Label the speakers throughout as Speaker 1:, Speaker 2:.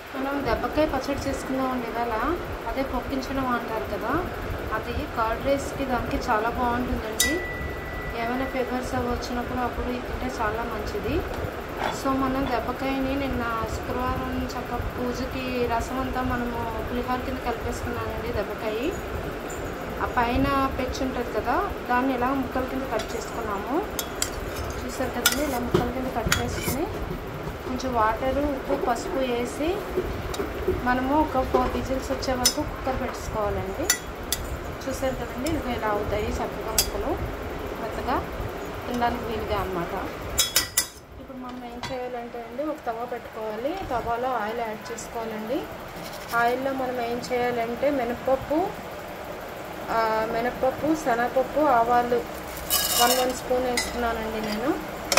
Speaker 1: మనం దెబ్బకాయ పచ్చడి చేసుకున్నాం ఇవాళ అదే పొక్కించడం అంటారు కదా అది కర్డ్ రైస్కి దానికి చాలా బాగుంటుందండి ఏమైనా ఫీవర్స్ అవి వచ్చినప్పుడు అప్పుడు ఇది తింటే చాలా మంచిది సో మనం దెబ్బకాయని నిన్న శుక్రవారం చక్క పూజకి రసం అంతా మనము పులిహోర కింద కలిపేసుకున్నానండి దెబ్బకాయ ఆ పైన పెచ్చు ఉంటుంది కదా దాన్ని ఇలా ముక్కల కింద కట్ చేసుకున్నాము చూసారు కదండి ఇలా ముక్కల కింద కట్ చేసుకుని కొంచెం వాటరు ఉప్పు పసుపు వేసి మనము ఒక ఫోర్ విజిల్స్ వచ్చే వరకు కుక్కర్ పెట్టుకోవాలండి చూసారు కదండి ఇదిగో ఇలా అవుతాయి చక్కగా ముక్కలు మెత్తగా తినడానికి వీలుగా అనమాట ఇప్పుడు మనం ఏం చేయాలంటే అండి ఒక తవా పెట్టుకోవాలి తవాలో ఆయిల్ యాడ్ చేసుకోవాలండి ఆయిల్లో మనం ఏం చేయాలంటే మినపప్పు ఆ, మినపప్పు శనగపప్పు ఆవాలు వన్ వన్ స్పూన్ వేసుకున్నానండి నేను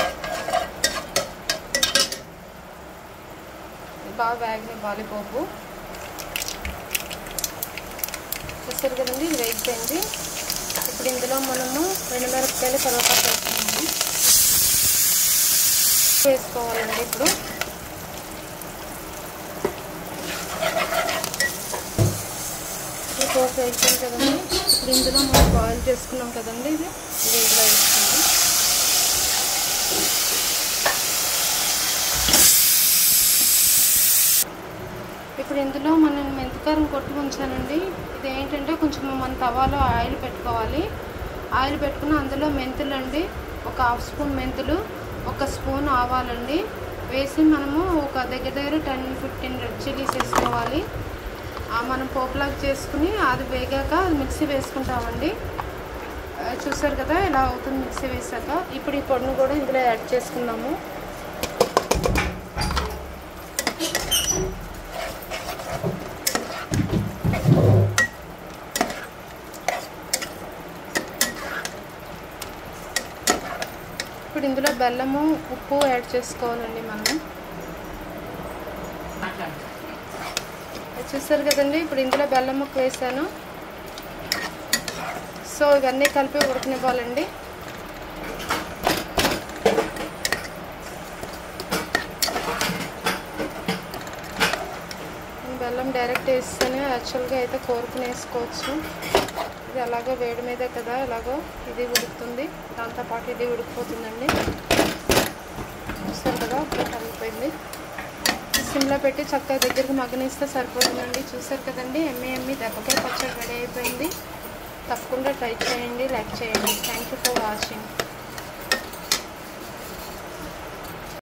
Speaker 1: బాగా వేగిన బాలిపోపు చూస్తారు కదండి ఇది వేగిపోయింది ఇప్పుడు ఇందులో మనము రెండు మిరపకాయలు కరివేపాకు వేసుకున్నాము వేసుకోవాలండి ఇప్పుడు ఇప్పుడు పోపు వేసాం కదండి ఇప్పుడు ఇందులో మనం బాయిల్ చేసుకున్నాం కదండి ఇది ఇది ఇందులో వేసుకుందాం ఇప్పుడు ఇందులో మనం మెంతికారం కొట్టి ఉంచానండి ఇది ఏంటంటే కొంచెం మన తవాలో ఆయిల్ పెట్టుకోవాలి ఆయిల్ పెట్టుకుని అందులో మెంతులు అండి ఒక హాఫ్ స్పూన్ మెంతులు ఒక స్పూన్ ఆవాలండి వేసి మనము ఒక దగ్గర దగ్గర టెన్ ఫిఫ్టీన్ రెడ్ చిల్లీస్ వేసుకోవాలి ఆ మనం పోపులాగా చేసుకుని అది వేగాక మిక్సీ వేసుకుంటామండి ఆ, చూసారు కదా ఇలా అవుతుంది మిక్సీ వేసాక ఇప్పుడు ఈ పొడిని కూడా ఇందులో యాడ్ చేసుకుందాము ఇప్పుడు ఇందులో బెల్లము ఉప్పు యాడ్ చేసుకోవాలండి మనం అది చూసారు కదండి ఇప్పుడు ఇందులో బెల్లం ముక్క వేసాను సో ఇవన్నీ కలిపి ఉడకనివ్వాలండి బెల్లం డైరెక్ట్ వేస్తేనే యాక్చువల్గా అయితే కోరుకుని వేసుకోవచ్చు ఇది అలాగో వేడి మీదే కదా ఎలాగో ఇది ఉడుకుతుంది దాంతోపాటు ఇది ఉడికిపోతుందండి చూస్తారు కదా అప్పుడు కలిగిపోయింది సిమ్లో పెట్టి చక్కగా దగ్గరికి మగ్గనిస్తే సరిపోతుందండి చూసారు కదండి ఎమ్మె ఎమ్మి దెబ్బకాయ పచ్చడి రెడీ అయిపోయింది తప్పకుండా ట్రై చేయండి లైక్ చేయండి థ్యాంక్ యూ ఫర్ వాచింగ్